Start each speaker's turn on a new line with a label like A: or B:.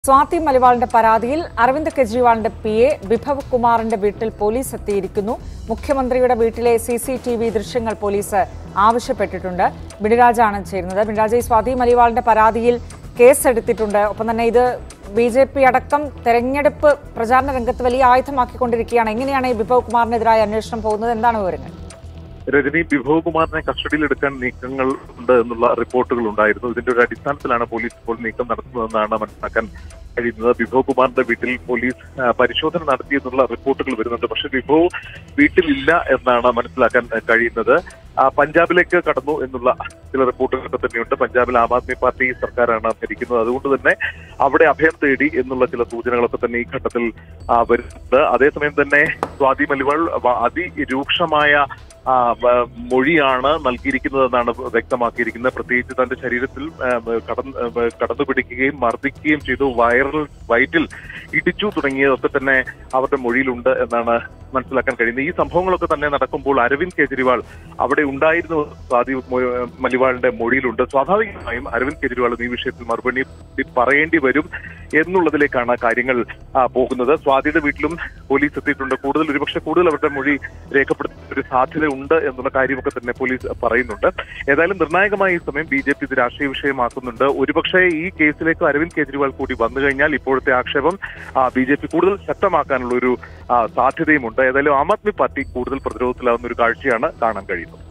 A: സ്വാതി മലിവാളിന്റെ പരാതിയിൽ അരവിന്ദ് കെജ്രിവാളിന്റെ P A Bibhav കുമാറിന്റെ വീട്ടിൽ പോലീസ് എത്തിയിരിക്കുന്നു മുഖ്യമന്ത്രിയുടെ വീട്ടിലെ സി സി ടി വി ദൃശ്യങ്ങൾ പോലീസ് ആവശ്യപ്പെട്ടിട്ടുണ്ട് ബിനിരാജാണ് ചേരുന്നത് ബിനിരാജ ഈ സ്വാതി മലിവാളിന്റെ പരാതിയിൽ കേസെടുത്തിട്ടുണ്ട് ഒപ്പം തന്നെ ഇത് ബി ജെ പി അടക്കം തെരഞ്ഞെടുപ്പ് പ്രചാരണ രംഗത്ത് വലിയ ആയുധമാക്കിക്കൊണ്ടിരിക്കുകയാണ് എങ്ങനെയാണ് ഈ ബിഭവ് കുമാറിനെതിരായ അന്വേഷണം പോകുന്നത് എന്താണ് വിവരങ്ങൾ
B: രജനി വിഭവ് കുമാറിനെ കസ്റ്റഡിയിലെടുക്കാൻ നീക്കങ്ങൾ ഉണ്ട് എന്നുള്ള റിപ്പോർട്ടുകൾ ഉണ്ടായിരുന്നു ഇതിന്റെ ഒരു അടിസ്ഥാനത്തിലാണ് പോലീസ് ഇപ്പോൾ നീക്കം നടത്തുന്നതെന്നാണ് മനസ്സിലാക്കാൻ കഴിയുന്നത് വിഭവ് കുമാറിന്റെ വീട്ടിൽ പോലീസ് ആ, പരിശോധന നടത്തിയെന്നുള്ള റിപ്പോർട്ടുകൾ വരുന്നുണ്ട് പക്ഷെ വിഭവ് വീട്ടിലില്ല എന്നാണ് മനസ്സിലാക്കാൻ ആ, കഴിയുന്നത് ആ, പഞ്ചാബിലേക്ക് കടന്നു എന്നുള്ള ചില റിപ്പോർട്ടുകളൊക്കെ തന്നെയുണ്ട് പഞ്ചാബിൽ ആം ആദ്മി പാർട്ടി സർക്കാരാണ് ഭരിക്കുന്നത് അതുകൊണ്ട് തന്നെ അവിടെ അഭയം തേടി എന്നുള്ള ചില സൂചനകളൊക്കെ തന്നെ ഈ ഘട്ടത്തിൽ ആ, വരുന്നുണ്ട് അതേസമയം തന്നെ സ്വാതി മലിവാൾ വ- അതിരൂക്ഷമായ ആ, വ- മൊഴിയാണ് നൽകിയിരിക്കുന്നതെന്നാണ് വ്യക്തമാക്കിയിരിക്കുന്നത് പ്രത്യേകിച്ച് തന്റെ ശരീരത്തിൽ ആ, കടന്ന് ആ, കടന്നു പിടിക്കുകയും മർദ്ദിക്കുകയും ചെയ്തു വൈറൽ വയറ്റിൽ ഇടിച്ചു തുടങ്ങിയതൊക്കെ തന്നെ അവരുടെ മൊഴിയിലുണ്ട് എന്നാണ് മനസ്സിലാക്കാൻ കഴിയുന്നത് ഈ സംഭവങ്ങളൊക്കെ തന്നെ നടക്കുമ്പോൾ അരവിന്ദ് കെജ്രിവാൾ അവിടെ ഉണ്ടായിരുന്നു സ്വാതി മൊ- മലിവാളിന്റെ മൊഴിയിലുണ്ട് സ്വാഭാവികമായും അരവിന്ദ് കെജ്രിവാൾ ഈ വിഷയത്തിൽ മറുപടി പറയേണ്ടി വരും എന്നുള്ളതിലേക്കാണ് കാര്യങ്ങൾ ആ, പോകുന്നത് സ്വാതിയുടെ വീട്ടിലും പോലീസ് എത്തിയിട്ടുണ്ട് കൂടുതൽ ഒരുപക്ഷെ കൂടുതൽ അവരുടെ മൊഴി രേഖപ്പെടുത്തുന്ന ഒരു സാധ്യത ഉണ്ട് എന്നുള്ള കാര്യമൊക്കെ തന്നെ പോലീസ് പറയുന്നുണ്ട് ഏതായാലും നിർണായകമായ ഈ സമയം ബി ജെ പി ഇത് രാഷ്ട്രീയ വിഷയമാക്കുന്നുണ്ട് ഒരുപക്ഷെ ഈ കേസിലേക്ക് അരവിന്ദ് കെജ്രിവാൾ കൂടി വന്നു കഴിഞ്ഞാൽ ഇപ്പോഴത്തെ ആക്ഷേപം ബി ജെ പി കൂടുതൽ ശക്തമാക്കാനുള്ള ഒരു ആ, സാധ്യതയുമുണ്ട് ഏതായാലും ആം ആദ്മി പാർട്ടി കൂടുതൽ പ്രതിരോധത്തിലാവുന്ന ഒരു കാഴ്ചയാണ് കാണാൻ കഴിയുന്നത്